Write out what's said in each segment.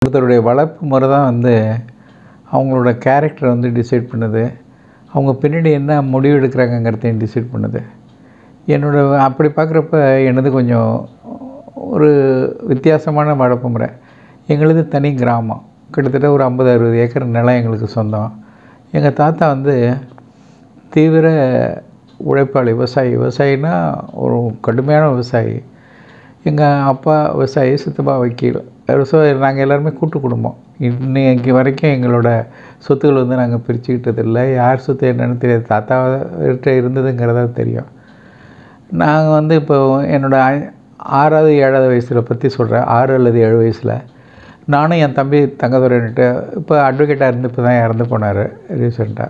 ஒருத்தருடைய வளர்ப்பு முறை தான் வந்து அவங்களோட கேரக்டரை வந்து டிசைட் பண்ணுது அவங்க பின்னாடி என்ன முடிவு எடுக்கிறாங்கங்கிறதையும் டிசைட் பண்ணுது என்னோட அப்படி பார்க்குறப்ப எனது கொஞ்சம் ஒரு வித்தியாசமான வளர்ப்பு முறை எங்களுது தனி கிராமம் கிட்டத்தட்ட ஒரு ஐம்பது அறுபது ஏக்கர் நிலம் எங்களுக்கு சொந்தம் எங்கள் தாத்தா வந்து தீவிர உழைப்பாளி விவசாயி விவசாயினா ஒரு கடுமையான விவசாயி எங்கள் அப்பா விவசாயி சித்தப்பா வக்கீல் ஸோ நாங்கள் எல்லாருமே கூட்டு குடும்பம் இன்னைக்கு வரைக்கும் எங்களோட சொத்துக்கள் வந்து நாங்கள் பிரிச்சுக்கிட்டது இல்லை யார் சொத்து என்னன்னு தெரியாது தாத்தாவிட்ட இருந்ததுங்கிறதா தெரியும் நாங்கள் வந்து இப்போ என்னோட ஐ- ஆறாவது ஏழாவது வயசில் பற்றி சொல்கிறேன் ஆறு அல்லது ஏழு வயசில் நானும் என் தம்பி தங்கதுரைன்ட்டு இப்போ அட்வொகேட்டாக இருந்து இப்போ தான் இறந்து போனார் ரீசெண்டாக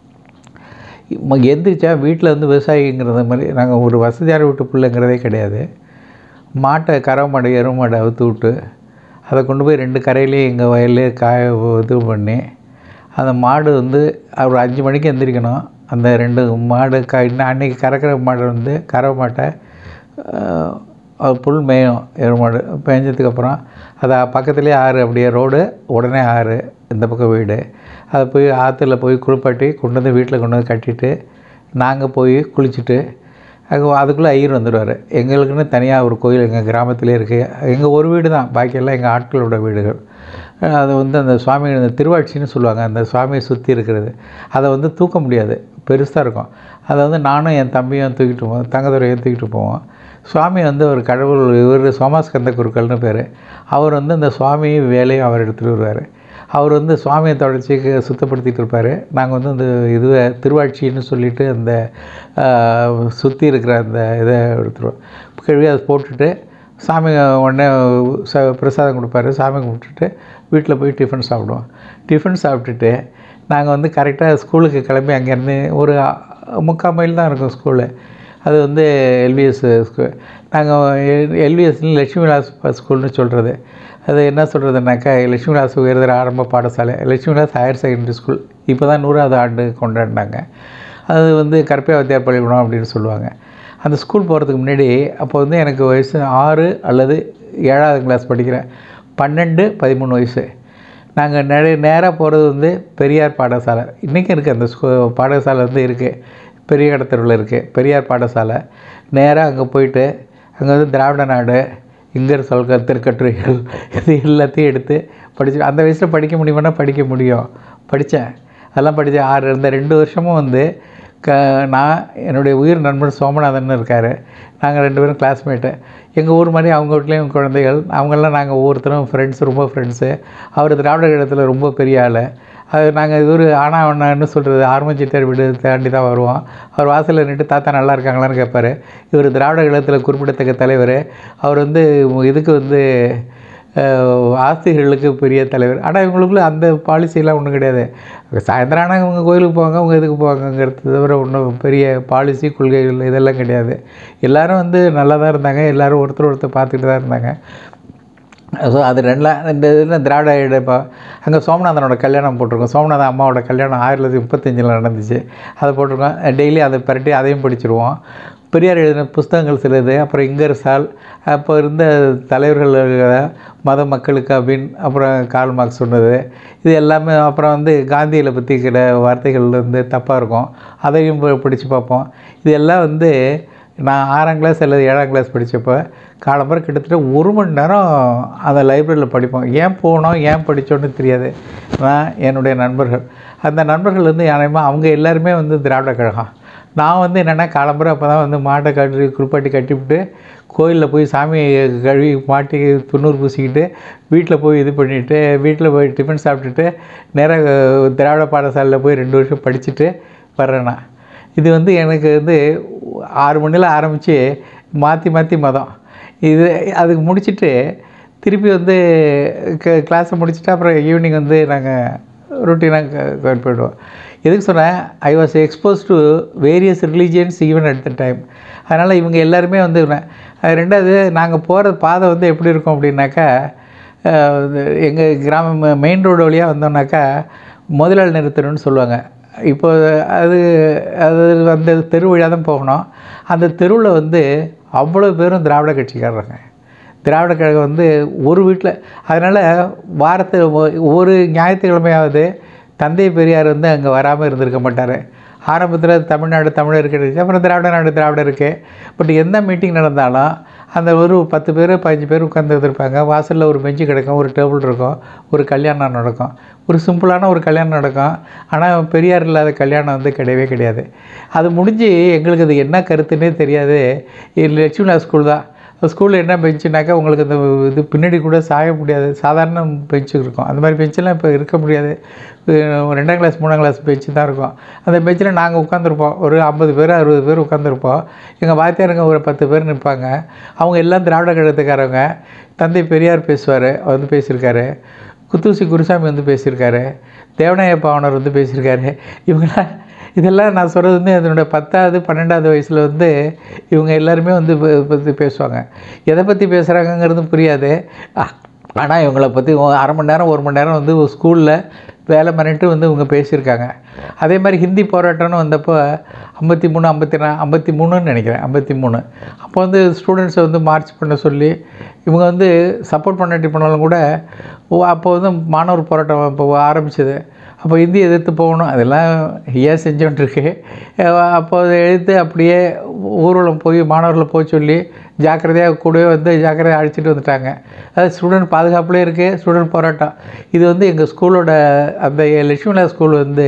எந்திரிச்சா வீட்டில் வந்து விவசாயிங்கிறது மாதிரி நாங்கள் ஒரு வசதியான வீட்டு பிள்ளைங்கிறதே கிடையாது மாட்டை கறவை மாடு எருமை மாடை அவுத்து விட்டு அதை கொண்டு போய் ரெண்டு கரையிலேயே எங்கள் வயல்லே காய இது பண்ணி அந்த மாடு வந்து ஒரு அஞ்சு மணிக்கு எந்திரிக்கணும் அந்த ரெண்டு மாடு க இன்னும் அன்றைக்கி கறக்கிற மாடு வந்து கறவை மாட்டை ஆஹ், அது புல் மேயும் எரு மாடு மேய்ஞ்சதுக்கப்புறம் அது பக்கத்துலேயே ஆறு அப்படியே ரோடு உடனே ஆறு இந்த பக்கம் வீடு அதை போய் ஆற்றுல போய் குளிப்பாட்டி கொண்டு வந்து வீட்டில் கொண்டு வந்து கட்டிட்டு நாங்கள் போய் குளிச்சுட்டு அங்கே அதுக்குள்ளே ஐயர் வந்துடுவார் எங்களுக்குன்னு தனியாக ஒரு கோயில் எங்கள் கிராமத்திலே இருக்குது எங்கள் ஒரு வீடு தான் பாக்கியெல்லாம் எங்கள் ஆட்களோட வீடுகள் அஹ் அது வந்து அந்த சுவாமி அந்த திருவாட்சின்னு சொல்லுவாங்க அந்த சுவாமியை சுற்றி இருக்கிறது அதை வந்து தூக்க முடியாது பெருசாக இருக்கும் அதை வந்து நானும் என் தம்பியும் தூக்கிட்டு போவோம் தங்கதுரையும் தூக்கிட்டு போவோம் சுவாமி வந்து ஒரு கடவுள் இவர் சோமாஸ்கந்த குருக்கள்னு பேர் அவர் வந்து அந்த சுவாமி வேலையும் அவர் எடுத்துகிட்டு வருவார் அவர் வந்து சுவாமியை தொடச்சி சுத்தப்படுத்திட்டு இருப்பார் நாங்கள் வந்து அந்த இதுவை திருவாட்சின்னு சொல்லிட்டு அந்த சுற்றி இருக்கிற அந்த இதை எடுத்துருவோம் கழுவி அதை போட்டுட்டு சாமி உடனே ச பிரசாதம் கொடுப்பாரு சாமி கும்பிட்டுட்டு வீட்டில் போய் டிஃபன் சாப்பிடுவோம் டிஃபன் சாப்பிட்டுட்டு நாங்கள் வந்து கரெக்டாக ஸ்கூலுக்கு கிளம்பி அங்கேருந்து ஒரு அ- முக்கால் மைல் தான் இருக்கும் ஸ்கூலு அது வந்து எல்விஎஸ் ஸ்கூல் நாங்கள் எல்விஎஸ்னு லட்சுமி விலாஸ் ஸ்கூல்னு சொல்கிறது அது என்ன சொல்கிறதுனாக்கா லட்சுமி விலாஸ் உயர்தர ஆரம்ப பாடசாலை Lakshmi Vilas higher secondary school இப்போ தான் நூறாவது ஆண்டு கொண்டாடினாங்க அது வந்து கற்பியா வித்தியார் பள்ளிக்கூடம் அப்படின்னு சொல்லுவாங்க அந்த ஸ்கூல் போகிறதுக்கு முன்னாடி அப்போ வந்து எனக்கு வயசு ஆறு அல்லது ஏழாவது கிளாஸ் படிக்கிறேன் பன்னெண்டு பதிமூணு வயசு நாங்கள் நிறைய நேராக போகிறது வந்து பெரியார் பாடசாலை இன்றைக்கும் இருக்குது அந்த ஸ்கூ பாடசாலை வந்து இருக்குது பெரிய கடத்தருவில் இருக்குது பெரியார் பாடசாலை நேராக அங்கே போயிட்டு அங்கே வந்து திராவிட நாடு இங்கர் சொல்க திருக்கட்டுரைகள் இது எல்லாத்தையும் எடுத்து படிச்சு அந்த வயசில் படிக்க முடியுமானா படிக்க முடியும் படித்தேன் அதெல்லாம் படித்தேன் ஆறு இருந்த ரெண்டு வருஷமும் வந்து க நான் என்னுடைய உயிர் நண்பர் சோமநாதன் இருக்கார் நாங்கள் ரெண்டு பேரும் கிளாஸ்மேட்டு எங்கள் ஊர் மாதிரி அவங்க வீட்லேயும் குழந்தைகள் அவங்கெல்லாம் நாங்கள் ஒவ்வொருத்தரும் ஃப்ரெண்ட்ஸ் ரொம்ப ஃப்ரெண்ட்ஸு அவர் திராவிட கழகத்தில் ரொம்ப பெரிய ஆள் அது நாங்கள் இது ஒரு ஆனா ஒன்றான்னு சொல்கிறது ஆர்மஞ்சிட்டர் வீடு தாண்டி தான் வருவோம் அவர் வாசலில் நின்று தாத்தா நல்லா இருக்காங்களான்னு கேட்பார் இவர் திராவிட கழகத்தில் குறிப்பிடத்தக்க தலைவர் அவர் வந்து இதுக்கு வந்து அஹ், ஆஸ்திகளுக்கு பெரிய தலைவர் ஆனால் இவங்களுக்குள்ள அந்த பாலிசியெல்லாம் ஒன்றும் கிடையாது சாயந்தரம் ஆனால் இவங்க கோயிலுக்கு போவாங்க அவங்க இதுக்கு போவாங்கங்கிறது தவிர ஒன்றும் பெரிய பாலிசி கொள்கைகள் இதெல்லாம் கிடையாது எல்லாரும் வந்து நல்லா தான் இருந்தாங்க எல்லாரும் ஒருத்தர் ஒருத்தர் பார்த்துக்கிட்டு தான் இருந்தாங்க ஸோ அது ரெண்டுலாம் இந்த இதில் திராவிட இப்போ அங்கே சோமநாதனோட கல்யாணம் போட்டிருக்கோம் சோமநாதன் அம்மாவோட கல்யாணம் ஆயிரத்தி தொள்ளாயிரத்தி முப்பத்தஞ்சில் நடந்துச்சு அதை போட்டிருக்கோம் டெய்லி அதை பரட்டி அதையும் படிச்சிருவோம் பெரியார் எழுதின புஸ்தகங்கள் சிலது அப்புறம் இங்கர்சால் அப்போ இருந்த தலைவர்கள் மத மக்களுக்கு அப்படின்னு அப்புறம் கால் மார்க்ஸ் சொன்னது இது எல்லாமே அப்புறம் வந்து காந்தியில் பற்றி கிட வார்த்தைகள் வந்து தப்பாக இருக்கும் அதையும் ப- படித்து பார்ப்போம் இது எல்லாம் வந்து நான் ஆறாம் கிளாஸ் அல்லது ஏழாம் கிளாஸ் படித்தப்போ காலம்பர கிட்டத்தட்ட ஒரு மணி நேரம் அந்த லைப்ரரியில் படிப்போம் ஏன் போனோம் ஏன் படித்தோன்னு தெரியாது நான் என்னுடைய நண்பர்கள் அந்த நண்பர்கள் வந்து யாரையுமே அவங்க எல்லாருமே வந்து திராவிட கழகம் நான் வந்து என்னென்னா காலம்பர அப்போ தான் வந்து மாட்டை கட்டி குளிப்பாட்டி கட்டிவிட்டு கோயிலில் போய் சாமியை கழுவி மாட்டி துண்ணூறு பூசிக்கிட்டு வீட்டில் போய் இது பண்ணிவிட்டு வீட்டில் போய் டிஃபன் சாப்பிட்டுட்டு நேராக திராவிட பாடசாலையில் போய் ரெண்டு வருஷம் படிச்சுட்டு வர்றேன் நான் இது வந்து எனக்கு வந்து ஆறு மணியில் ஆரம்பித்து மாற்றி மாற்றி மதம் இது அதுக்கு முடிச்சுட்டு திருப்பி வந்து க கிளாஸை முடிச்சுட்டு அப்புறம் ஈவினிங் வந்து நாங்கள் ரொட்டீனாக கோயில் போயிடுவோம் எதுக்கு சொன்னேன் I was expose to various religions even at the time அதனால் இவங்க எல்லாருமே வந்து ந- அது ரெண்டாவது நாங்கள் போகிற பாதை வந்து எப்படி இருக்கும் அப்படின்னாக்கா எங்கள் கிராமம் மெயின் ரோடு வழியாக வந்தோம்னாக்கா முதலாளி நிறுத்தணும்னு சொல்லுவாங்க இப்போ அது அது அந்த தெரு வழியாக தான் போகணும் அந்த தெருவில் வந்து அவ்வளோ பேரும் திராவிட கட்சிக்காரங்க திராவிட கழகம் வந்து ஒரு வீட்டில் அதனால் வாரத்து ஒ- ஒரு ஞாயிற்றுக்கிழமையாவது தந்தை பெரியார் வந்து அங்கே வராமல் இருந்திருக்க மாட்டார் ஆரம்பத்தில் தமிழ்நாடு தமிழர் கிடைச்சு அப்புறம் திராவிட நாடு திராவிடர் இருக்கு பட் எந்த மீட்டிங் நடந்தாலும் அந்த ஒரு பத்து பேர் பதினஞ்சு பேர் உட்காந்து இருப்பாங்க வாசலில் ஒரு பெஞ்சு கிடக்கும் ஒரு டேபிள் இருக்கும் ஒரு கல்யாணம் நடக்கும் ஒரு சிம்பிளான ஒரு கல்யாணம் நடக்கும் ஆனால் பெரியார் இல்லாத கல்யாணம் வந்து கிடையவே கிடையாது அது முடிஞ்சு எங்களுக்கு அது என்ன கருத்துன்னே தெரியாது இது லட்சுமிலா ஸ்கூல் தான் ஸ்கூலில் என்ன பெஞ்சுனாக்கா உங்களுக்கு இந்த இது பின்னாடி கூட சாய முடியாது சாதாரண பெஞ்சு இருக்கும் அந்த மாதிரி பெஞ்செல்லாம் இப்போ இருக்க முடியாது அஹ் ரெண்டாம் கிளாஸ் மூணாம் கிளாஸ் பெஞ்சு தான் இருக்கும் அந்த பெஞ்சில் நாங்கள் உட்காந்துருப்போம் ஒரு ஐம்பது பேர் அறுபது பேர் உட்காந்துருப்போம் எங்கள் வாத்தியாருங்க ஒரு பத்து பேர் நிற்பாங்க அவங்க எல்லாம் திராவிட கழகத்துக்காரவங்க தந்தை பெரியார் பேசுவார் வந்து பேசியிருக்காரு குத்தூசி குருசாமி வந்து பேசியிருக்காரு தேவநாய பாவனர் வந்து பேசியிருக்காரு இவங்களாம் இதெல்லாம் நான் சொல்கிறது வந்து அதனோட பத்தாவது பன்னெண்டாவது வயசில் வந்து இவங்க எல்லாருமே வந்து ப- பற்றி பேசுவாங்க எதை பற்றி பேசுகிறாங்கங்கிறது புரியாது ஆனால் இவங்கள பற்றி அரை மணி நேரம் ஒரு மணி நேரம் வந்து ஸ்கூலில் வேலை பண்ணிட்டு வந்து இவங்க பேசியிருக்காங்க அதே மாதிரி ஹிந்தி போராட்டம்னு வந்தப்போ ஐம்பத்தி மூணு ஐம்பத்தி நா ஐம்பத்தி மூணுன்னு நினைக்கிறேன் ஐம்பத்தி மூணு அப்போ வந்து ஸ்டூடெண்ட்ஸை வந்து மார்ச் பண்ண சொல்லி இவங்க வந்து சப்போர்ட் பண்ணாட்டி பண்ணாலும் கூட ஓ, அப்போ வந்து மாணவர் போராட்டம் இப்போ ஆரம்பிச்சது அப்போ இந்தி எதிர்த்து போகணும் அதெல்லாம் ஏன் செஞ்சோன்ட்ருக்கு அப்போ அதை எழுத்து அப்படியே ஊர்வலம் போய் மாணவர்களை போக சொல்லி ஜாக்கிரதையாக கூடவே வந்து ஜாக்கிரதையாக அழைச்சிட்டு வந்துட்டாங்க அதாவது ஸ்டூடெண்ட் பாதுகாப்புலேயே இருக்குது ஸ்டூடெண்ட் போராட்டம் இது வந்து எங்கள் ஸ்கூலோட அந்த லட்சுமிலா ஸ்கூல் வந்து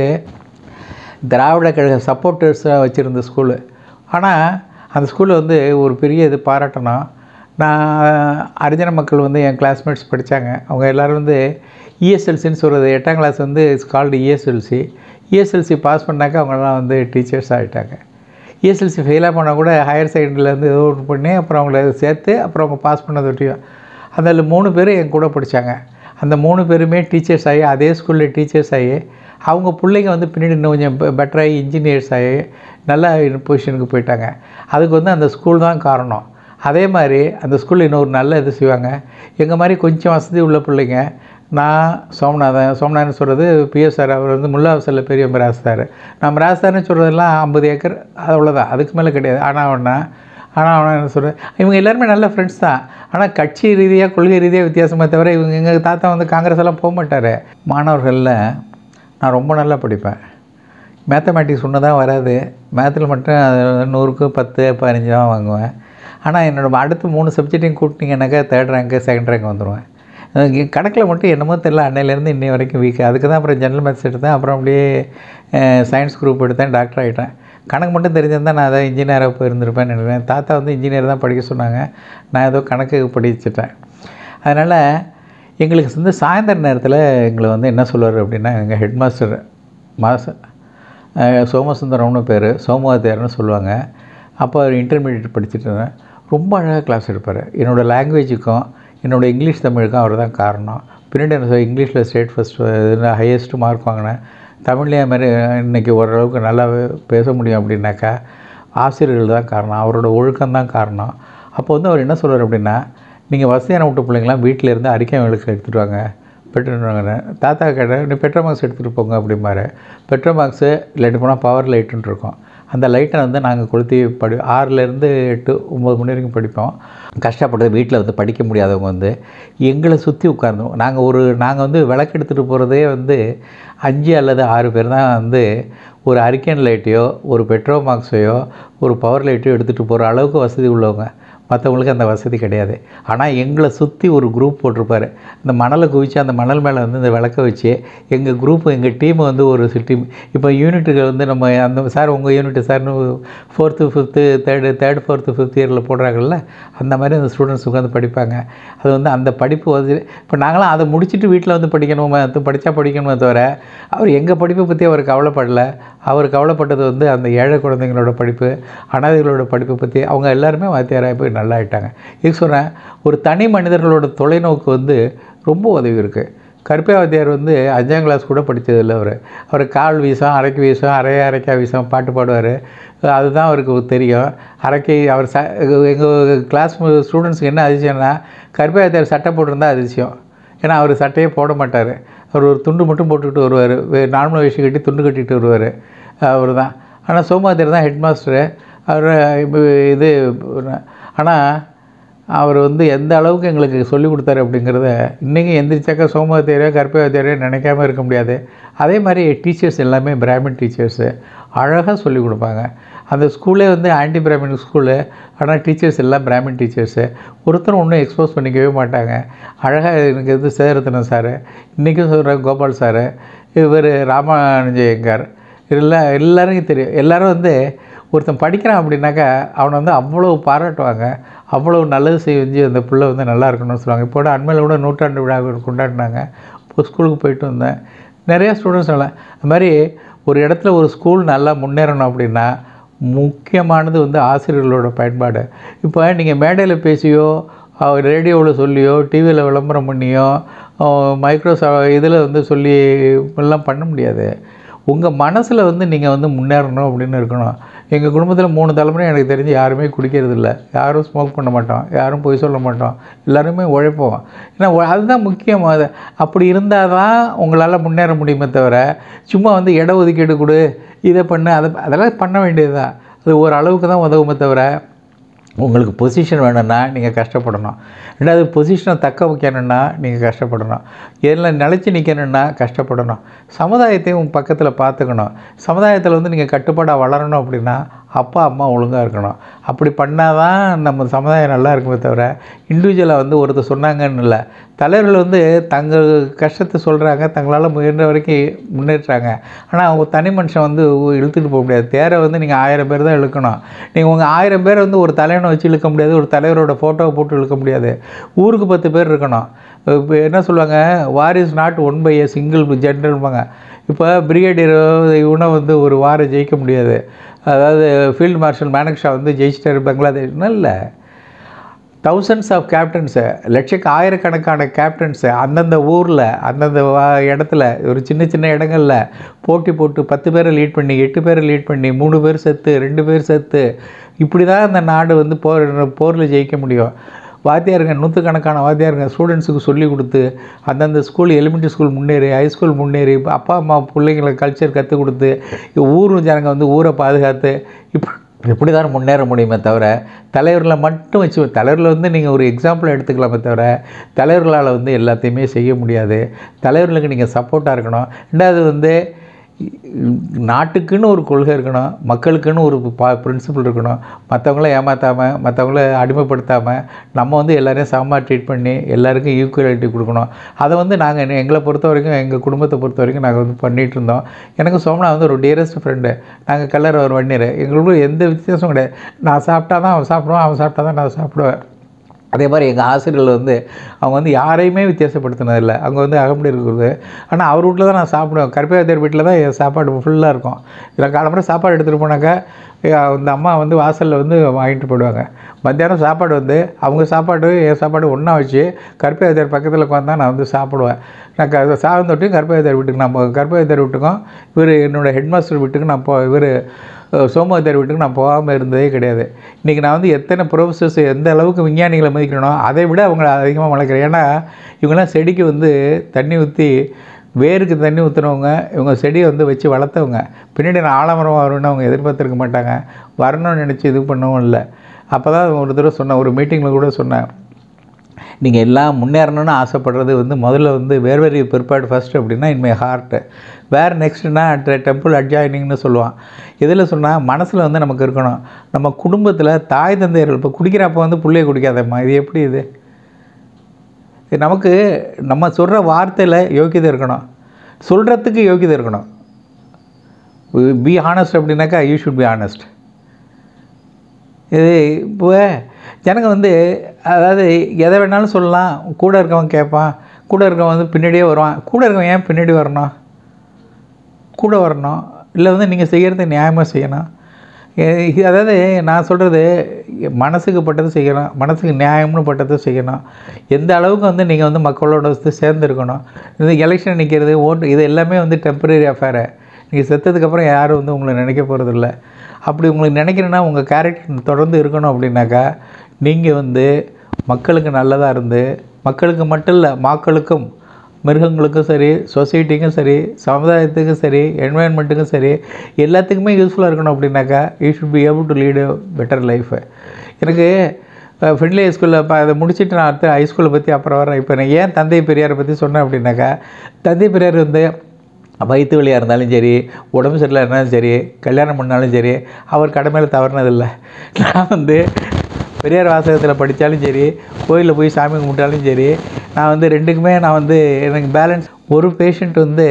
திராவிட கழக சப்போர்ட்டர்ஸாக வச்சுருந்த ஸ்கூலு ஆனால் அந்த ஸ்கூலில் வந்து ஒரு பெரிய இது பாராட்டணும் நான் அரிஜன மக்கள் வந்து என் கிளாஸ்மேட்ஸ் படித்தாங்க அவங்க எல்லோரும் வந்து இஎஸ்எல்சின்னு சொல்கிறது எட்டாம் கிளாஸ் வந்து it's called ESLC ESLC pass பண்ணாக்க அவங்கெல்லாம் வந்து டீச்சர்ஸ் ஆகிட்டாங்க இஎஸ்எல்சி ஃபெயிலாக போனால் கூட ஹையர் செகண்டரியிலேருந்து ஏதோ ஒன்று பண்ணி அப்புறம் அவங்கள சேர்த்து அப்புறம் அவங்க பாஸ் பண்ண தொட்டியும் அதில் மூணு பேர் என் கூட படித்தாங்க அந்த மூணு பேருமே டீச்சர்ஸ் ஆகி அதே ஸ்கூலில் டீச்சர்ஸ் ஆகி அவங்க பிள்ளைங்க வந்து பின்னாடி இன்னும் கொஞ்சம் பெட்டராகி இன்ஜினியர்ஸ் ஆகி நல்ல பொசிஷனுக்கு போயிட்டாங்க அதுக்கு வந்து அந்த ஸ்கூல் தான் காரணம் அதே மாதிரி அந்த ஸ்கூலில் இன்னொரு நல்ல இது செய்வாங்க எங்கள் மாதிரி கொஞ்சம் வசதி உள்ள பிள்ளைங்க நான் சோமநாதன் சோமநாதன் சொல்கிறது பிஎஸ்ஆர் அவர் வந்து முல்லாவசலில் பெரிய மிராஸ்தார் நான் மிராஸ்தார்னு சொல்கிறதெல்லாம் ஐம்பது ஏக்கர் அவ்வளோதான் அதுக்கு மேலே கிடையாது ஆனால் ஒன்றா ஆனால் அவன் என்ன சொல்கிறேன் இவங்க எல்லாருமே நல்ல ஃப்ரெண்ட்ஸ் தான் ஆனால் கட்சி ரீதியாக கொள்கை ரீதியாக வித்தியாசமாக தவிர இவங்க எங்கள் தாத்தா வந்து காங்கிரஸ் எல்லாம் போக மாட்டார் மாணவர்களில் நான் ரொம்ப நல்லா படிப்பேன் மேத்தமேட்டிக்ஸ் ஒன்று தான் வராது மேத்தில் மட்டும் அது நூறுக்கு பத்து பதினஞ்சு தான் வாங்குவேன் ஆனால் என்னோட அடுத்த மூணு சப்ஜெக்டையும் கூட்டினீங்கன்னாக்கா தேர்ட் ரேங்க்கு செகண்ட் ரேங்க் வந்துடுவேன் எனக்கு கணக்கில் மட்டும் என்னமோ தெரியல அன்னையிலேருந்து இன்னை வரைக்கும் வீக் அதுக்கு தான் அப்புறம் ஜெனரல் மேத்ஸ் எடுத்தேன் அப்புறம் அப்படியே சயின்ஸ் குரூப் எடுத்தேன் டாக்டர் ஆகிட்டேன் கணக்கு மட்டும் தெரிஞ்சிருந்தால் நான் அதை இன்ஜினியராக போயிருந்திருப்பேன்னு நினைக்கிறேன் தாத்தா வந்து இன்ஜினியர் தான் படிக்க சொன்னாங்க நான் ஏதோ கணக்கு படிச்சுட்டேன் அதனால் எங்களுக்கு வந்து சாயந்தர நேரத்தில் எங்களை வந்து என்ன சொல்லுவார் அப்படின்னா எங்கள் ஹெட் மாஸ்டர் மாச அஹ் சோமசுந்தரம்னு பேர் சோமவாத்தியார்னு சொல்லுவாங்க அப்போ அவர் இன்டர்மீடியட் படிச்சுட்டு இருந்தேன் ரொம்ப அழகாக கிளாஸ் எடுப்பார் என்னோடய லாங்குவேஜுக்கும் என்னோடய இங்கிலீஷ் தமிழுக்கும் அவர் தான் காரணம் பின்னாடி என்ன சொல்ல இங்கிலீஷில் ஸ்டேட் ஃபஸ்ட் ஹையஸ்ட் மார்க் வாங்கினேன் தமிழ்லேயே மாதிரி இன்றைக்கி ஓரளவுக்கு நல்லா பேச முடியும் அப்படின்னாக்கா ஆசிரியர்கள் தான் காரணம் அவரோட ஒழுக்கம் தான் காரணம் அப்போ வந்து அவர் என்ன சொல்றார் அப்படின்னா நீங்கள் வசதியான விட்டு பிள்ளைங்களாம் வீட்டில் இருந்து அறிக்கை விளக்கு எடுத்துகிட்டு வாங்க பெட்ரோல் தாத்தா கேட்டேன் நீ பெட்ரோல் மார்க்ஸ் எடுத்துகிட்டு போங்க அப்படிம்பாரு பெட்ரோல் மார்க்ஸு இல்லாட்டி போனால் பவர் லைட்டுன்னு இருக்கும் அந்த லைட்டை வந்து நாங்கள் கொளுத்தி படி ஆறுலேருந்து எட்டு ஒம்பது மணி வரைக்கும் படிப்போம் கஷ்டப்பட்டு வீட்டில் வந்து படிக்க முடியாதவங்க வந்து எங்களை சுற்றி உட்கார்ந்தோம் நாங்கள் ஒரு நாங்கள் வந்து விளக்கு எடுத்துகிட்டு போகிறதே வந்து அஞ்சு அல்லது ஆறு பேர் தான் வந்து ஒரு அரிக்கன் லைட்டையோ ஒரு பெட்ரோல் மார்க்ஸையோ ஒரு பவர் லைட்டையோ எடுத்துகிட்டு போகிற அளவுக்கு வசதி உள்ளவங்க மற்றவங்களுக்கு அந்த வசதி கிடையாது ஆனால் எங்களை சுற்றி ஒரு குரூப் போட்டிருப்பார் இந்த மணலை குவிச்சு அந்த மணல் மேலே வந்து இந்த விளக்க வச்சு எங்கள் குரூப் எங்கள் டீம் வந்து ஒரு டீம் இப்போ யூனிட்டுகள் வந்து நம்ம அந்த சார் உங்கள் யூனிட் சார்னு fourth fifth third third fourth fifth இயரில் போடுறாங்கல்ல அந்த மாதிரி அந்த ஸ்டூடெண்ட்ஸ் உட்காந்து படிப்பாங்க அது வந்து அந்த படிப்பு வந்து இப்போ நாங்களாம் அதை முடிச்சுட்டு வீட்டில் வந்து படிக்கணுமே அது படித்தா படிக்கணுமே தவிர அவர் எங்கள் படிப்பை பற்றி அவர் கவலைப்படல அவர் கவலைப்பட்டது வந்து அந்த ஏழை குழந்தைங்களோட படிப்பு அனாதைகளோட படிப்பை பற்றி அவங்க எல்லாருமே வாத்தியாராக போய் நல்லா ஆயிட்டாங்க இதுக்கு சொல்கிறேன் ஒரு தனி மனிதர்களோட தொலைநோக்கு வந்து ரொம்ப உதவி இருக்குது கருப்பையா வாத்தியார் வந்து அஞ்சாம் கிளாஸ் கூட படித்ததில்லை அவர் அவர் கால் வீசம் அரைக்கு வீசம் அரைய அரைக்கா வீசம் பாட்டு பாடுவார் அதுதான் அவருக்கு தெரியும் அரைக்கை அவர் ச எங்கள் கிளாஸ் ஸ்டூடெண்ட்ஸுக்கு என்ன அதிசயம்னா கருப்பையா வாத்தியார் சட்டை போட்டிருந்தா அதிசயம் ஏன்னா அவர் சட்டையே போட மாட்டார் அவர் ஒரு துண்டு மட்டும் போட்டுக்கிட்டு வருவார் நார்மல் வேஷ்டி கட்டி துண்டு கட்டிட்டு வருவார் அவர் தான் ஆனால் சோமாத்தியர் தான் ஹெட் மாஸ்டரு அவர் இப்போ இது ஆனால் அவர் வந்து எந்த அளவுக்கு எங்களுக்கு சொல்லிக் கொடுத்தாரு அப்படிங்கிறத இன்றைக்கி எந்திரிச்சாக்கா சோமவாத்தியாரையோ கற்பவாத்தியாரையோ நினைக்காம இருக்க முடியாது அதே மாதிரி டீச்சர்ஸ் எல்லாமே பிராமின் டீச்சர்ஸு அழகாக சொல்லிக் கொடுப்பாங்க அந்த ஸ்கூலே வந்து ஆன்டி பிராமின் ஸ்கூலு ஆனால் டீச்சர்ஸ் எல்லாம் பிராமின் டீச்சர்ஸு ஒருத்தரும் ஒன்றும் எக்ஸ்போஸ் பண்ணிக்கவே மாட்டாங்க அழகாக எனக்கு இது சேரத்தனம் சாரு இன்றைக்கும் சொல்கிற கோபால் சாரு இவர் ராமானுஜயங்கர் இதெல்லாம் எல்லாருக்கும் தெரியும் எல்லாரும் வந்து ஒருத்தன் படிக்கிறான் அப்படின்னாக்கா அவனை வந்து அவ்வளோ பாராட்டுவாங்க அவ்வளோ நல்லது செஞ்சு அந்த பிள்ளை வந்து நல்லா இருக்கணும்னு சொல்லுவாங்க இப்போ கூட அண்மையில் கூட நூற்றாண்டு விழா கொண்டாடினாங்க இப்போ ஸ்கூலுக்கு போயிட்டு வந்தேன் நிறையா ஸ்டூடெண்ட்ஸ் நல்லா அது மாதிரி ஒரு இடத்துல ஒரு ஸ்கூல் நல்லா முன்னேறணும் அப்படின்னா முக்கியமானது வந்து ஆசிரியர்களோட பயன்பாடு இப்போ நீங்கள் மேடையில் பேசியோ ரேடியோவில் சொல்லியோ டிவியில் விளம்பரம் பண்ணியோ மைக்ரோசா இதில் வந்து சொல்லி எல்லாம் பண்ண முடியாது உங்கள் மனசில் வந்து நீங்கள் வந்து முன்னேறணும் அப்படின்னு இருக்கணும் எங்கள் குடும்பத்தில் மூணு தலைமுறை எனக்கு தெரிஞ்சு யாருமே குடிக்கிறது இல்லை யாரும் ஸ்மோக் பண்ண மாட்டோம் யாரும் பொய் சொல்ல மாட்டோம் எல்லாருமே உழைப்போம் ஏன்னா உ- அதுதான் முக்கியம் அது அப்படி இருந்தால் தான் உங்களால் முன்னேற முடியுமே தவிர சும்மா வந்து இட ஒதுக்கீடு கொடு இதை பண்ணு அதை அதெல்லாம் பண்ண வேண்டியது தான் அது ஒரு அளவுக்கு தான் உதவுமே தவிர உங்களுக்கு பொசிஷன் வேணும்னா நீங்கள் கஷ்டப்படணும் ரெண்டாவது பொசிஷனை தக்க வைக்கணும்னா நீங்கள் கஷ்டப்படணும் எதில் நிலச்சி நிற்கணும்னா கஷ்டப்படணும் சமுதாயத்தையும் உங்க பக்கத்தில் பார்த்துக்கணும் சமுதாயத்தில் வந்து நீங்கள் கட்டுப்பாடாக வளரணும் அப்படின்னா அப்பா அம்மா ஒழுங்காக இருக்கணும் அப்படி பண்ணால் தான் நம்ம சமுதாயம் நல்லா இருக்குமே தவிர இண்டிவிஜுவலாக வந்து ஒருத்தர் சொன்னாங்கன்னு இல்லை தலைவர்கள் வந்து தங்கள் கஷ்டத்தை சொல்கிறாங்க தங்களால் முயன்ற வரைக்கும் முன்னேற்றாங்க ஆனால் அவங்க தனி மனுஷன் வந்து இழுத்துட்டு போக முடியாது தேரை வந்து நீங்கள் ஆயிரம் பேர் தான் இழுக்கணும் நீங்கள் உங்கள் ஆயிரம் பேர் வந்து ஒரு தலைவனை வச்சு இழுக்க முடியாது ஒரு தலைவரோட ஃபோட்டோவை போட்டு இழுக்க முடியாது ஊருக்கு பத்து பேர் இருக்கணும் இப்போ என்ன சொல்லுவாங்க war is not won by a single ஜென்ரல்பாங்க இப்போ பிரிகேடியர் இவனை வந்து ஒரு வாரம் ஜெயிக்க முடியாது அதாவது ஃபீல்டு மார்ஷல் மேனக்ஷா வந்து ஜெயிச்சிட்டாரு பங்களாதேஷ்னு இல்லை தௌசண்ட்ஸ் ஆஃப் கேப்டன்ஸு லட்சக்கு ஆயிரக்கணக்கான கேப்டன்ஸு அந்தந்த ஊரில் அந்தந்த வா- இடத்துல ஒரு சின்ன சின்ன இடங்களில் போட்டி போட்டு பத்து பேரை லீட் பண்ணி எட்டு பேரை லீட் பண்ணி மூணு பேர் செத்து ரெண்டு பேர் செத்து இப்படி தான் அந்த நாடு வந்து போர் போரில் ஜெயிக்க முடியும் வாத்தியாருங்க நூற்றுக்கணக்கான வாத்தியாருங்க ஸ்டூடெண்ட்ஸுக்கு சொல்லி கொடுத்து அந்தந்த ஸ்கூல் எலிமெண்ட்ரி ஸ்கூல் முன்னேறி ஹைஸ்கூல் முன்னேறி அப்பா அம்மா பிள்ளைங்களுக்கு கல்ச்சர் கற்றுக் கொடுத்து ஊர் ஜனங்க வந்து ஊரை பாதுகாத்து இப்போ இப்படி தான் முன்னேற முடியுமே தவிர தலைவர்களை மட்டும் வச்சு தலைவரில் வந்து நீங்கள் ஒரு எக்ஸாம்பிள் எடுத்துக்கலாமே தவிர தலைவர்களால் வந்து எல்லாத்தையுமே செய்ய முடியாது தலைவர்களுக்கு நீங்கள் சப்போர்ட்டாக இருக்கணும் ரெண்டாவது வந்து நாட்டுக்குன்னு ஒரு கொள்கை இருக்கணும் மக்களுக்குன்னு ஒரு பா பிரின்சிபல் இருக்கணும் மற்றவங்கள ஏமாற்றாமல் மற்றவங்கள அடிமைப்படுத்தாமல் நம்ம வந்து எல்லாரையும் சமமாக ட்ரீட் பண்ணி எல்லாருக்கும் ஈக்குவலிட்டி கொடுக்கணும் அதை வந்து நாங்கள் எங்களை பொறுத்த வரைக்கும் எங்கள் குடும்பத்தை பொறுத்த வரைக்கும் நாங்கள் வந்து பண்ணிகிட்டு இருந்தோம் எனக்கு சோமனா வந்து ஒரு டியரஸ்ட் ஃப்ரெண்டு நாங்கள் கல்லர் ஒரு வன்னியர் எங்களுக்கு எந்த வித்தியாசமும் கிடையாது நான் சாப்பிட்டா தான் அவன் சாப்பிடுவான் அவன் சாப்பிட்டா தான் நான் சாப்பிடுவேன் அதே மாதிரி எங்கள் ஆசிரியர்கள் வந்து அவங்க வந்து யாரையுமே வித்தியாசப்படுத்தினதில்லை அவங்க வந்து அகம்படி இருக்கிறது ஆனால் அவர் வீட்டில் தான் நான் சாப்பிடுவேன் கருப்பையாத்தியர் வீட்டில் தான் என் சாப்பாடு ஃபுல்லாக இருக்கும் இதில் காலம்பரை சாப்பாடு எடுத்துகிட்டு போனாக்கா ஏ, அந்த அம்மா வந்து வாசலில் வந்து வாங்கிட்டு போயிடுவாங்க மத்தியானம் சாப்பாடு வந்து அவங்க சாப்பாடு என் சாப்பாடு ஒன்றா வச்சு கருப்பையாத்தியர் பக்கத்தில் உட்காந்து நான் வந்து சாப்பிடுவேன் நான் க சாதம் தொட்டியும் கருப்பையாத்தியர் வீட்டுக்கு நான் போ- கருப்பையாத்தியர் வீட்டுக்கும் இவர் என்னோடய ஹெட்மாஸ்டர் வீட்டுக்கு நான் போ இவர் சோமவாத்தியார் வீட்டுக்கு நான் போகாமல் இருந்ததே கிடையாது இன்றைக்கி நான் வந்து எத்தனை ப்ரொஃபஸர்ஸ் எந்த அளவுக்கு விஞ்ஞானிகளை மதிக்கிறனோ அதை விட அவங்கள அதிகமாக வளர்க்குறேன் ஏன்னா இவங்கெல்லாம் செடிக்கு வந்து தண்ணி ஊற்றி வேருக்கு தண்ணி ஊற்றுனவங்க இவங்க செடியை வந்து வச்சு வளர்த்தவங்க பின்னாடி நான் ஆலமரம் வரும்னு அவங்க எதிர்பார்த்துருக்க மாட்டாங்க வரணும்னு நினச்சி இது பண்ணவும் இல்லை அப்போ தான் ஒரு தடவை சொன்னேன் ஒரு மீட்டிங்கில் கூட சொன்னேன் நீங்கள் எல்லாம் முன்னேறணும்னு ஆசைப்படுறது வந்து முதல்ல வந்து வேர் வெரி ப்ரிப்பேர்ட் ஃபஸ்ட் அப்படின்னா இன் மை ஹார்ட்டு வேறு நெக்ஸ்ட்னா அட் டெம்பிள் அட்ஜாயினிங்னு சொல்லுவான் இதில் சொன்னால் மனசில் வந்து நமக்கு இருக்கணும் நம்ம குடும்பத்தில் தாய் தந்தையர்கள் இப்போ குடிக்கிறப்ப வந்து புள்ளைய குடிக்காதம்மா இது எப்படி இது இது நமக்கு நம்ம சொல்கிற வார்த்தையில் யோக்கியதை இருக்கணும் சொல்கிறதுக்கு யோக்கியதை இருக்கணும் பி ஹானஸ்ட் அப்படின்னாக்கா யூ ஷுட் பி ஹானஸ்ட் இது இப்போ ஜனங்க வந்து அதாவது எதை வேணாலும் சொல்லலாம் கூட இருக்கவன் கேட்பான் கூட இருக்கவன் வந்து பின்னாடியே வருவான் கூட இருக்கவன் ஏன் பின்னாடி வரணும் கூட வரணும் இல்லை வந்து நீங்கள் செய்கிறது நியாயமாக செய்யணும் எ- இது அதாவது நான் சொல்கிறது மனசுக்கு பட்டது செய்யணும் மனசுக்கு நியாயம்னு பட்டதை செய்யணும் எந்த அளவுக்கு வந்து நீங்கள் வந்து மக்களோட வந்து சேர்ந்து இருக்கணும் இது எலெக்ஷன் நிற்கிறது ஓட்டு இது எல்லாமே வந்து டெம்பரரி அஃபேரு நீங்கள் செத்ததுக்கப்புறம் யாரும் வந்து உங்களை நினைக்க போகிறதில்ல அப்படி உங்களுக்கு நினைக்கிறேன்னா உங்கள் கேரக்டர் தொடர்ந்து இருக்கணும் அப்படின்னாக்கா நீங்கள் வந்து மக்களுக்கு நல்லதாக இருந்து மக்களுக்கு மட்டும் இல்லை மக்களுக்கும் மிருகங்களுக்கும் சரி சொசைட்டிக்கும் சரி சமுதாயத்துக்கும் சரி என்வாயன்மெண்ட்டுக்கும் சரி எல்லாத்துக்குமே யூஸ்ஃபுல்லாக இருக்கணும் அப்படின்னாக்கா you should be able to lead better life எனக்கு ஃப்ரெண்ட்லி ஹைஸ்கூலில் இப்போ அதை முடிச்சுட்டு நான் அடுத்து ஹைஸ்கூலை பற்றி அப்புறம் வரேன் இப்போ நான் ஏன் தந்தை பெரியாரை பற்றி சொன்னேன் அப்படின்னாக்கா தந்தை பெரியார் வந்து வயிற்று வலியாக இருந்தாலும் சரி உடம்பு சரியில்லை இருந்தாலும் சரி கல்யாணம் பண்ணாலும் சரி அவர் கடமையில் தவறினதில்லை நான் வந்து பெரியார் வாசகத்தில் படித்தாலும் சரி கோயிலில் போய் சாமி கும்பிட்டாலும் சரி நான் வந்து ரெண்டுக்குமே நான் வந்து எனக்கு பேலன்ஸ் ஒரு பேஷண்ட் வந்து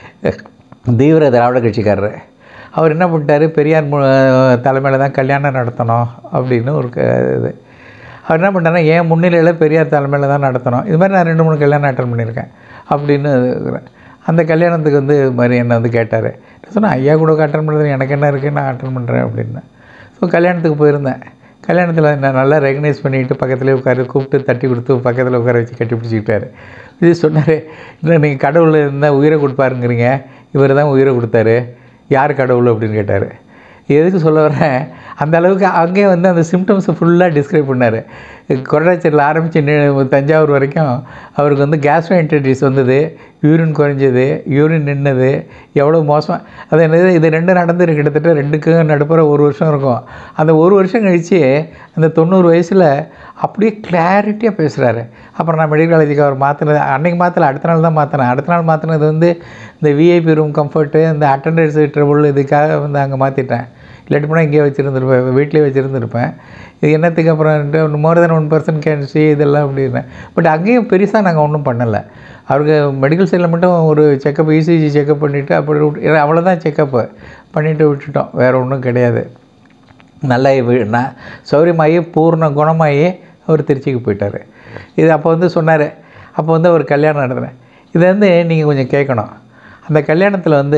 தீவிர திராவிட கட்சிக்காரர் அவர் என்ன பண்ணிட்டாரு பெரியார் தலைமையில் தான் கல்யாணம் நடத்தணும் அப்படின்னு ஒரு க இது அவர் என்ன பண்ணாருன்னா என் முன்னிலையில் பெரியார் தலைமையில் தான் நடத்தணும் இது மாதிரி நான் ரெண்டு மூணு கல்யாணம் அட்டன் பண்ணியிருக்கேன் அப்படின்னு இருக்கிறேன். அந்த கல்யாணத்துக்கு வந்து இது மாதிரி என்னை வந்து கேட்டார் நான் சொன்னேன் ஐயா கூட அட்டன் பண்ணுறது எனக்கு என்ன இருக்குது நான் அட்டன் பண்ணுறேன் அப்படின்னு ஸோ கல்யாணத்துக்கு போயிருந்தேன் கல்யாணத்தில் என்ன நல்லா ரெகனைஸ் பண்ணிட்டு பக்கத்துலேயே உட்கார கூப்பிட்டு தட்டி கொடுத்து பக்கத்தில் உட்கார வச்சு கட்டி பிடிச்சிக்கிட்டாரு இது சொன்னார் இல்லை நீங்கள் கடவுள் இருந்தால் உயிரை கொடுப்பாருங்கிறீங்க இவர் தான் உயிரை கொடுத்தாரு யார் கடவுள் அப்படின்னு கேட்டார் எதுக்கு சொல்ல வரேன் அந்த அளவுக்கு அங்கேயே வந்து அந்த சிம்டம்ஸை ஃபுல்லாக டிஸ்கிரைப் பண்ணார் கொரடாச்சேரியில் ஆரம்பித்து தஞ்சாவூர் வரைக்கும் அவருக்கு வந்து கேஸ்ட்ரோஎன்ட்ரைட்டிஸ் வந்தது யூரின் குறைஞ்சது யூரின் நின்னது எவ்வளோ மோசம் அது என்னது இது ரெண்டும் நடந்து கிட்டத்தட்ட ரெண்டுக்கும் நடுப்புற ஒரு வருஷம் இருக்கும் அந்த ஒரு வருஷம் கழித்து அந்த தொண்ணூறு வயசில் அப்படியே கிளாரிட்டியாக பேசுகிறாரு அப்புறம் நான் மெடிக்கல் காலேஜுக்கு அவர் மாற்றினது அன்றைக்கி மாற்றல அடுத்த நாள் தான் மாற்றினேன் அடுத்த நாள் மாற்றினது வந்து இந்த விஐபி ரூம் கம்ஃபர்ட்டு இந்த அட்டண்டன்ஸ் ட்ரபுள் இதுக்காக வந்து அங்கே மாற்றிட்டேன் இல்லாட்டி போனால் இங்கேயே வச்சுருந்துருப்பேன் வீட்லேயே வச்சுருந்துருப்பேன் இது என்னத்துக்கு அப்புறம் more than one percent can see இதெல்லாம் அப்படின்னேன் பட் அங்கேயும் பெருசாக நாங்கள் ஒன்றும் பண்ணலை அவருக்கு மெடிக்கல் சைடில் மட்டும் ஒரு செக்கப் இசிஜி செக்கப் பண்ணிவிட்டு அப்படி விட்டு அவ்வளோதான் செக்கப்பு பண்ணிவிட்டு விட்டுட்டோம் வேறு ஒன்றும் கிடையாது நல்லா வி- நான் சௌரியமாகி பூர்ண குணமாகி அவர் திருச்சிக்கு போயிட்டார் இது அப்போ வந்து சொன்னார் அப்போ வந்து அவர் கல்யாணம் நடத்துனேன் இதை வந்து நீங்கள் கொஞ்சம் கேட்கணும் அந்த கல்யாணத்தில் வந்து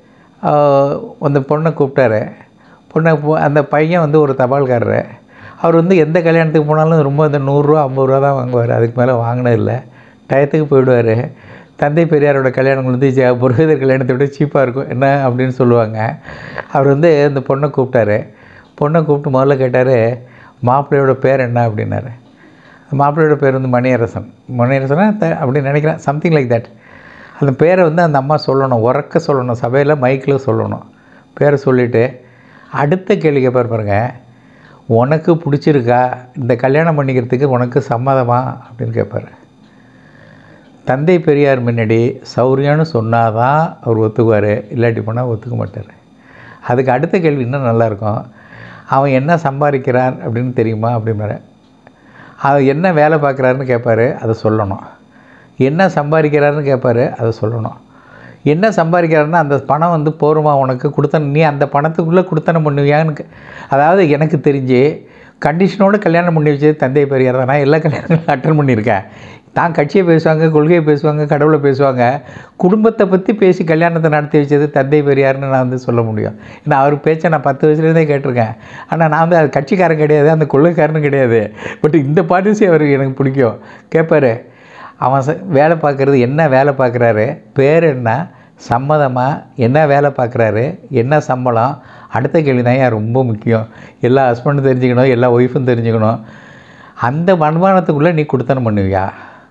ஆஹ், அந்த பொண்ணை கூப்பிட்டாரு பொண்ணை போ- அந்த பையன் வந்து ஒரு தபால்காரரு அவர் வந்து எந்த கல்யாணத்துக்கு போனாலும் ரொம்ப இந்த நூறுரூவா ஐம்பது ரூபா தான் வாங்குவார் அதுக்கு மேலே வாங்கினதில்லை டயத்துக்கு போயிடுவார் தந்தை பெரியாரோட கல்யாணங்கள் வந்து ஜ- புரோகிதர் கல்யாணத்தை விட சீப்பாக இருக்கும் என்ன அப்படின்னு சொல்லுவாங்க அவர் வந்து இந்த பொண்ணை கூப்பிட்டாரு பொண்ணை கூப்பிட்டு முதல்ல கேட்டார் மாப்பிள்ளையோட பேர் என்ன அப்படின்னாரு மாப்பிள்ளையோட பேர் வந்து மணியரசன் மணியரசனா த- அப்படின்னு நினைக்கிறேன் சம்திங் லைக் தட் அந்த பேரை வந்து அந்த அம்மா சொல்லணும் உறக்க சொல்லணும் சபையில் மைக்கில் சொல்லணும் பேரை சொல்லிவிட்டு அடுத்த கேள்வி கேட்பார் பாருங்க உனக்கு பிடிச்சிருக்கா இந்த கல்யாணம் பண்ணிக்கிறதுக்கு உனக்கு சம்மதமா அப்படின்னு கேட்பார் தந்தை பெரியார் முன்னாடி சௌரியம்னு சொன்னால் தான் அவர் ஒத்துக்குவார் இல்லாட்டி போனால் ஒத்துக்க மாட்டார் அதுக்கு அடுத்த கேள்வி இன்னும் நல்லாயிருக்கும் அவன் என்ன சம்பாதிக்கிறான் அப்படின்னு தெரியுமா அப்படிம்பாரு அவன் என்ன வேலை பார்க்குறாருன்னு கேட்பாரு அதை சொல்லணும் என்ன சம்பாதிக்கிறாருன்னு கேட்பாரு அதை சொல்லணும் என்ன சம்பாதிக்கிறாருன்னா அந்த பணம் வந்து போருமா உனக்கு கொடுத்தன நீ அந்த பணத்துக்குள்ளே கொடுத்தன பண்ணுவியான்னு கே- அதாவது எனக்கு தெரிஞ்சு கண்டிஷனோடு கல்யாணம் பண்ணி வச்சது தந்தை பெரியார் தான் நான் எல்லா கல்யாணங்களும் அட்டன் பண்ணியிருக்கேன் தான் கட்சியை பேசுவாங்க கொள்கையை பேசுவாங்க கடவுளை பேசுவாங்க குடும்பத்தை பற்றி பேசி கல்யாணத்தை நடத்தி வச்சது தந்தை பெரியார்னு நான் வந்து சொல்ல முடியும் ஏன்னா அவர் பேச்சை நான் பத்து வயசுலேருந்தே கேட்டிருக்கேன் ஆனால் நான் வந்து அது கட்சிக்காரன் கிடையாது அந்த கொள்கைக்காரனும் கிடையாது பட் இந்த பாலிசி அவருக்கு எனக்கு பிடிக்கும் கேட்பாரு அவன் ச- வேலை பார்க்குறது என்ன வேலை பார்க்குறாரு பேர் என்ன சம்மதமா என்ன வேலை பார்க்குறாரு என்ன சம்பளம் அடுத்த கேள்வி தான் ஏன் ரொம்ப முக்கியம் எல்லா ஹஸ்பண்டும் தெரிஞ்சுக்கணும் எல்லா ஒய்ஃபும் தெரிஞ்சுக்கணும் அந்த வருமானத்துக்குள்ளே நீ கொடுத்தனம் பண்ணுவியா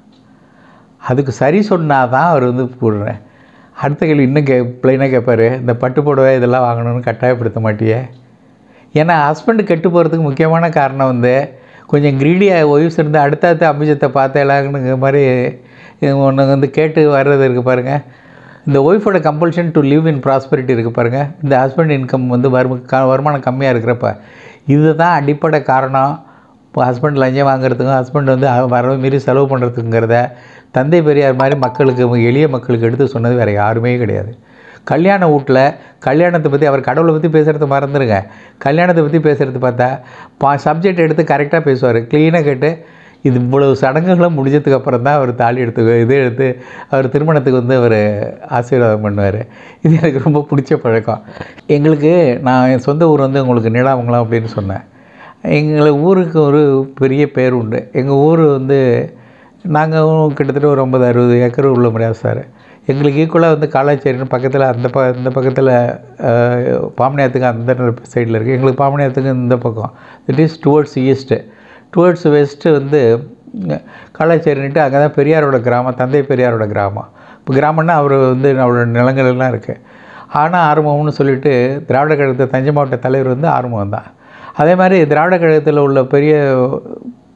அதுக்கு சரி சொன்னால் தான் அவர் வந்து போடுறேன் அடுத்த கேள்வி இன்னும் கே பிளைனாக கேட்பாரு இந்த பட்டு புடவை இதெல்லாம் வாங்கணும்னு கட்டாயப்படுத்த மாட்டியே ஏன்னா ஹஸ்பண்டு கெட்டு போகிறதுக்கு முக்கியமான காரணம் வந்து கொஞ்சம் க்ரீடியாக ஒய்ஃப்ஸ் இருந்து அடுத்தடுத்த அபிஜத்தை பார்த்தேலாங்கிற மாதிரி ஒன்று வந்து கேட்டு வர்றது இருக்குது பாருங்கள் இந்த ஒய்ஃபோட compulsion to live in prosperity இருக்குது பாருங்கள் இந்த ஹஸ்பண்ட் இன்கம் வந்து வரும் க வருமானம் கம்மியாக இருக்கிறப்ப இதுதான் அடிப்படை காரணம் இப்போ ஹஸ்பண்ட் லஞ்சம் வாங்குறதுக்கும் ஹஸ்பண்ட் வந்து அவ- வரவு மீறி செலவு பண்ணுறதுக்குங்கிறத தந்தை பெரியார் மாதிரி மக்களுக்கு எளிய மக்களுக்கு எடுத்து சொன்னது வேறு யாருமே கிடையாது கல்யாண வீட்டில் கல்யாணத்தை பற்றி அவர் கடவுளை பற்றி பேசுகிறத மறந்துடுங்க கல்யாணத்தை பற்றி பேசுகிறது பார்த்தா பா சப்ஜெக்ட் எடுத்து கரெக்டாக பேசுவார் க்ளீனாக கேட்டு இது இவ்வளவு சடங்குகளும் முடிஞ்சதுக்கு அப்புறம் தான் அவர் தாலி எடுத்து இது எடுத்து அவர் திருமணத்துக்கு வந்து அவர் ஆசீர்வாதம் பண்ணுவார் இது எனக்கு ரொம்ப பிடிச்ச பழக்கம் எங்களுக்கு நான் என் சொந்த ஊர் வந்து உங்களுக்கு நீடாமங்கலம் அப்படின்னு சொன்னேன் எங்களை ஊருக்கு ஒரு பெரிய பேர் உண்டு எங்கள் ஊர் வந்து நாங்கள் கிட்டத்தட்ட ஒரு ஐம்பது அறுபது ஏக்கர் உள்ள முடியாது சார் எங்களுக்கு ஈக்குவலாக வந்து காலாச்சேரின்னு பக்கத்தில் அந்த ப இந்த பக்கத்தில் பாமனியாத்துக்கு அந்த சைடில் இருக்குது எங்களுக்கு பாமனியாத்துக்கு இந்த பக்கம் it is towards east towards west வந்து காலாச்சேரின்ட்டு அங்கே தான் பெரியாரோட கிராமம் தந்தை பெரியாரோட கிராமம் இப்போ கிராமம்னா அவர் வந்து அவரோட நிலங்கள் எல்லாம் இருக்குது ஆனால் ஆறுமுகம்னு சொல்லிட்டு திராவிட கழகத்தை தஞ்சை மாவட்ட தலைவர் வந்து ஆறுமுகம் தான் அதே மாதிரி திராவிட கழகத்தில் உள்ள பெரிய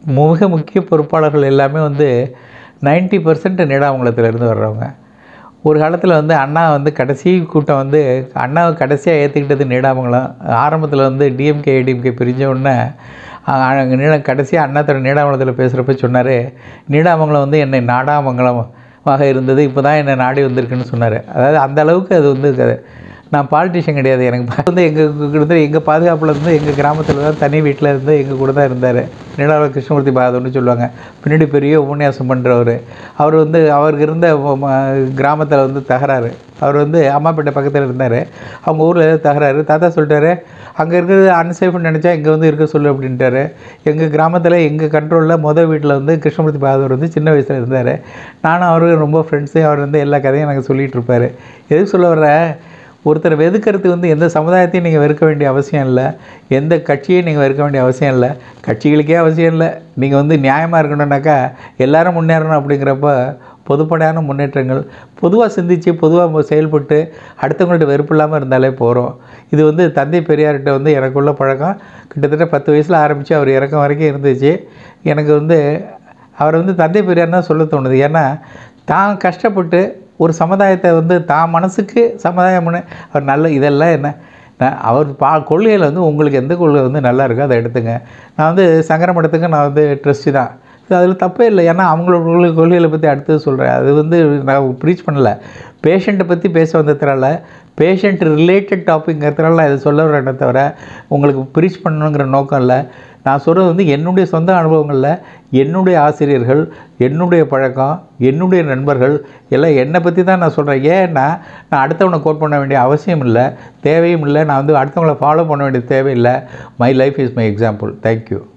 மிக முக்கிய பொறுப்பாளர்கள் எல்லாமே வந்து 90% பர்சன்ட் நீடாமங்கலத்திலேருந்து வர்றவங்க ஒரு காலத்தில் வந்து அண்ணா வந்து கடைசி கூட்டம் வந்து அண்ணாவை கடைசியாக ஏற்றுக்கிட்டது நீடாமங்கலம் ஆரம்பத்தில் வந்து டிஎம்கே ஏடிஎம்கே பிரிஞ்ச உடனே அங்கே நீட கடைசியாக அண்ணா தன் நீடாமங்கலத்தில் பேசுகிறப்ப சொன்னார் நீடாமங்கலம் வந்து என்னை நாடாமங்கலமாக இருந்தது இப்போ தான் என்னை நாடி வந்திருக்குன்னு சொன்னார் அதாவது அந்த அளவுக்கு அது வந்து க- நான் பாலிட்டிஷியன் கிடையாது எனக்கு பா- வந்து எங்கள் கிட்ட எங்கள் பாதுகாப்பில் இருந்து எங்கள் கிராமத்தில் தான் தனி வீட்டில் இருந்து எங்கள் கூட தான் இருந்தார் நீடாவில் கிருஷ்ணமூர்த்தி பாதர்னு சொல்லுவாங்க பின்னாடி பெரிய உபன்யாசம் பண்ணுறவர் அவர் வந்து அவருக்கு இருந்த கிராமத்தில் வந்து தகராறு அவர் வந்து அம்மாப்பேட்டை பக்கத்தில் இருந்தார் அவங்க ஊரில் ஏதோ தகராறு தாத்தா சொல்லிட்டாரு அங்கே இருக்கிறது அன்சேஃப்னு நினச்சா இங்கே வந்து இருக்க சொல்லு அப்படின்ட்டாரு எங்கள் கிராமத்தில் எங்கள் கண்ட்ரோலில் மொதல் வீட்டில் வந்து கிருஷ்ணமூர்த்தி பாதவர் வந்து சின்ன வயசில் இருந்தார் நானும் அவரும் ரொம்ப ஃப்ரெண்ட்ஸு அவர் வந்து எல்லா கதையும் எனக்கு சொல்லிகிட்டு இருப்பார் எதுக்கு சொல்ல வர்ற ஒருத்தரை வெதுக்கிறது வந்து எந்த சமுதாயத்தையும் நீங்கள் வெறுக்க வேண்டிய அவசியம் இல்லை எந்த கட்சியையும் நீங்கள் வெறுக்க வேண்டிய அவசியம் இல்லை கட்சிகளுக்கே அவசியம் இல்லை நீங்கள் வந்து நியாயமாக இருக்கணும்னாக்கா எல்லாரும் முன்னேறணும் அப்படிங்கிறப்ப பொதுப்படையான முன்னேற்றங்கள் பொதுவாக சிந்தித்து பொதுவாக செயல்பட்டு அடுத்தவங்கள்ட்ட வெறுப்பு இல்லாமல் இருந்தாலே போகிறோம் இது வந்து தந்தை பெரியார்கிட்ட வந்து எனக்குள்ள பழக்கம் கிட்டத்தட்ட பத்து வயசில் ஆரம்பித்து அவர் இறக்கம் வரைக்கும் இருந்துச்சு எனக்கு வந்து அவர் வந்து தந்தை பெரியார் தான் சொல்ல தோணுது ஏன்னா தான் கஷ்டப்பட்டு ஒரு சமுதாயத்தை வந்து தான் மனசுக்கு சமுதாயம் பண்ண அவர் நல்ல இதெல்லாம் என்ன நான் அவர் பா கொள்கையில் வந்து உங்களுக்கு எந்த கொள்கை வந்து நல்லா இருக்கோ அதை எடுத்துங்க நான் வந்து சங்கர மடத்துக்கு நான் வந்து ட்ரஸ்டி தான் அதில் தப்பே இல்லை ஏன்னா அவங்களோட கொள்கை கொள்கைகளை பற்றி அடுத்தது சொல்கிறேன் அது வந்து நான் ப்ரீச் பண்ணல பேஷண்ட்டை பற்றி பேச வந்ததுனால பேஷண்ட் ரிலேட்டட் டாபிக்ங்கிறதுனால நான் இதை சொல்ல வரேனே தவிர உங்களுக்கு ப்ரீச் பண்ணணுங்கிற நோக்கம் இல்லை நான் சொல்கிறது வந்து என்னுடைய சொந்த அனுபவங்களில் என்னுடைய ஆசிரியர்கள் என்னுடைய பழக்கம் என்னுடைய நண்பர்கள் எல்லாம் என்னை பற்றி தான் நான் சொல்கிறேன் ஏன்னா நான் அடுத்தவனை கோட் பண்ண வேண்டிய அவசியம் இல்லை தேவையும் இல்லை நான் வந்து அடுத்தவங்களை ஃபாலோ பண்ண வேண்டிய தேவையில்லை my life is my example thank you